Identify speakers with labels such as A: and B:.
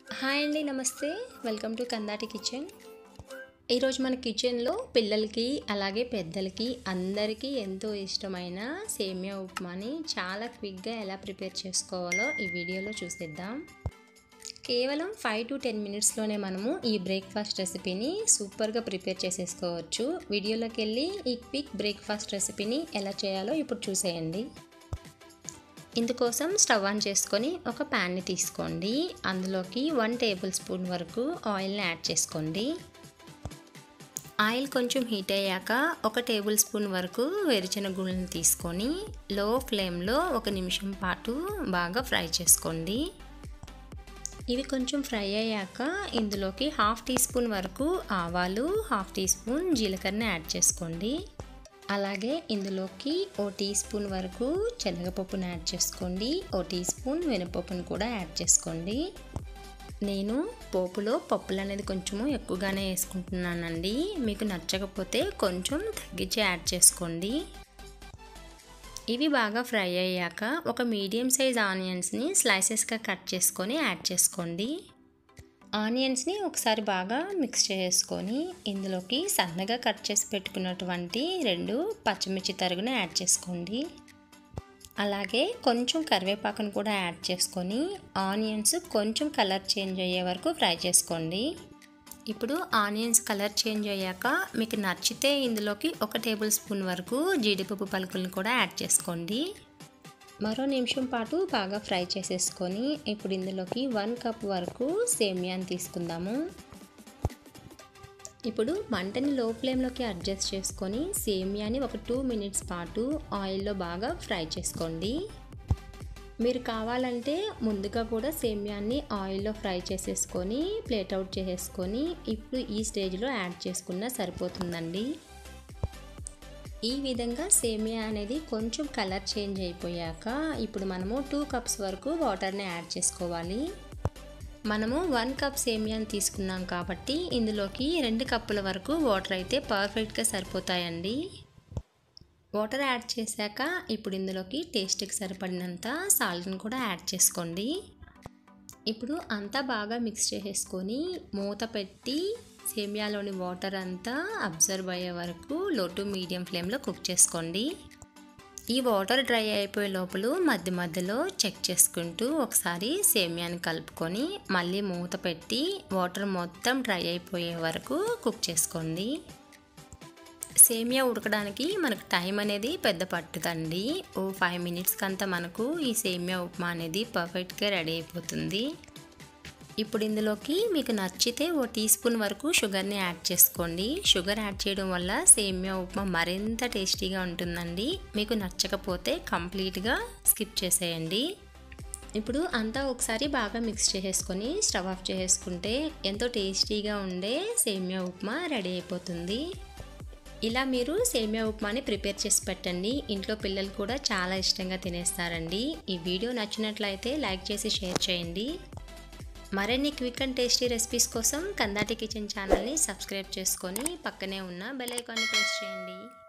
A: hi అండి నమస్తే welcome to Kandati kitchen ఈరోజు మన కిచెన్లో పిల్లలకి అలాగే పెద్దలకి అందరికీ ఎంతో ఇష్టమైన సేమియా ఉప్మాని చాలా క్విక్గా ఎలా ప్రిపేర్ చేసుకోవాలో ఈ వీడియోలో చూసేద్దాం కేవలం ఫైవ్ టు టెన్ మినిట్స్లోనే మనము ఈ బ్రేక్ఫాస్ట్ రెసిపీని సూపర్గా ప్రిపేర్ చేసేసుకోవచ్చు వీడియోలోకి వెళ్ళి ఈ క్విక్ బ్రేక్ఫాస్ట్ రెసిపీని ఎలా చేయాలో ఇప్పుడు చూసేయండి ఇందుకోసం స్టవ్ ఆన్ చేసుకొని ఒక ప్యాన్ని తీసుకోండి అందులోకి వన్ టేబుల్ స్పూన్ వరకు ఆయిల్ని యాడ్ చేసుకోండి ఆయిల్ కొంచెం హీట్ అయ్యాక ఒక టేబుల్ స్పూన్ వరకు వేరుశనగుళ్ళని తీసుకొని లో ఫ్లేమ్లో ఒక నిమిషం పాటు బాగా ఫ్రై చేసుకోండి ఇవి కొంచెం ఫ్రై అయ్యాక ఇందులోకి హాఫ్ టీ స్పూన్ వరకు ఆవాలు హాఫ్ టీ స్పూన్ జీలకర్రని యాడ్ చేసుకోండి అలాగే ఇందులోకి ఓ టీ స్పూన్ వరకు శనగపప్పును యాడ్ చేసుకోండి ఓ టీ స్పూన్ మినపప్పును కూడా యాడ్ చేసుకోండి నేను పోపులో పప్పులు అనేది కొంచెము ఎక్కువగానే వేసుకుంటున్నానండి మీకు నచ్చకపోతే కొంచెం తగ్గించి యాడ్ చేసుకోండి ఇవి బాగా ఫ్రై అయ్యాక ఒక మీడియం సైజ్ ఆనియన్స్ని స్లైసెస్గా కట్ చేసుకొని యాడ్ చేసుకోండి ఆనియన్స్ని ఒకసారి బాగా మిక్స్ చేసుకొని ఇందులోకి సన్నగా కట్ చేసి పెట్టుకున్నటువంటి రెండు పచ్చిమిర్చి తరుగును యాడ్ చేసుకోండి అలాగే కొంచెం కరివేపాకును కూడా యాడ్ చేసుకొని ఆనియన్స్ కొంచెం కలర్ చేంజ్ అయ్యే వరకు ఫ్రై చేసుకోండి ఇప్పుడు ఆనియన్స్ కలర్ చేంజ్ అయ్యాక మీకు నచ్చితే ఇందులోకి ఒక టేబుల్ స్పూన్ వరకు జీడిపప్పు పలుకులను కూడా యాడ్ చేసుకోండి మరో నిమిషం పాటు బాగా ఫ్రై చేసేసుకొని ఇప్పుడు ఇందులోకి వన్ కప్ వరకు సేమియాని తీసుకుందాము ఇప్పుడు మంటని లో ఫ్లేమ్లోకి అడ్జస్ట్ చేసుకొని సేమియాని ఒక టూ మినిట్స్ పాటు ఆయిల్లో బాగా ఫ్రై చేసుకోండి మీరు కావాలంటే ముందుగా కూడా సేమియాన్ని ఆయిల్లో ఫ్రై చేసేసుకొని ప్లేట్ అవుట్ చేసేసుకొని ఇప్పుడు ఈ స్టేజ్లో యాడ్ చేసుకున్నా సరిపోతుందండి ఈ విధంగా సేమియా అనేది కొంచెం కలర్ చేంజ్ అయిపోయాక ఇప్పుడు మనము టూ కప్స్ వరకు వాటర్ని యాడ్ చేసుకోవాలి మనము వన్ కప్ సేమియాని తీసుకున్నాం కాబట్టి ఇందులోకి రెండు కప్పుల వరకు వాటర్ అయితే పర్ఫెక్ట్గా సరిపోతాయండి వాటర్ యాడ్ చేశాక ఇప్పుడు ఇందులోకి టేస్ట్కి సరిపడినంత సాల్ట్ని కూడా యాడ్ చేసుకోండి ఇప్పుడు అంతా బాగా మిక్స్ చేసేసుకొని మూత పెట్టి సేమియాలోని వాటర్ అంతా అబ్జర్వ్ అయ్యే వరకు లో టు మీడియం ఫ్లేమ్లో కుక్ చేసుకోండి ఈ వాటర్ డ్రై అయిపోయే లోపల మధ్య మధ్యలో చెక్ చేసుకుంటూ ఒకసారి సేమియాని కలుపుకొని మళ్ళీ మూత పెట్టి వాటర్ మొత్తం డ్రై అయిపోయే వరకు కుక్ చేసుకోండి సేమియా ఉడకడానికి మనకు టైం అనేది పెద్ద పట్టుదండి ఓ ఫైవ్ మినిట్స్కి అంతా మనకు ఈ సేమియా ఉప్మా అనేది పర్ఫెక్ట్గా రెడీ అయిపోతుంది ఇప్పుడు ఇందులోకి మీకు నచ్చితే ఓ టీ స్పూన్ వరకు షుగర్ని యాడ్ చేసుకోండి షుగర్ యాడ్ చేయడం వల్ల సేమియా ఉప్మా మరింత టేస్టీగా ఉంటుందండి మీకు నచ్చకపోతే కంప్లీట్గా స్కిప్ చేసేయండి ఇప్పుడు అంతా ఒకసారి బాగా మిక్స్ చేసేసుకొని స్టవ్ ఆఫ్ చేసేసుకుంటే ఎంతో టేస్టీగా ఉండే సేమియా ఉప్మా రెడీ అయిపోతుంది ఇలా మీరు సేమియా ఉప్మాని ప్రిపేర్ చేసి పెట్టండి ఇంట్లో పిల్లలు కూడా చాలా ఇష్టంగా తినేస్తారండి ఈ వీడియో నచ్చినట్లయితే లైక్ చేసి షేర్ చేయండి మరిన్ని క్విక్ అండ్ టేస్టీ రెసిపీస్ కోసం కందాటి కిచెన్ ఛానల్ని సబ్స్క్రైబ్ చేసుకొని పక్కనే ఉన్న బెల్ ఐకాన్ని ప్రెస్ చేయండి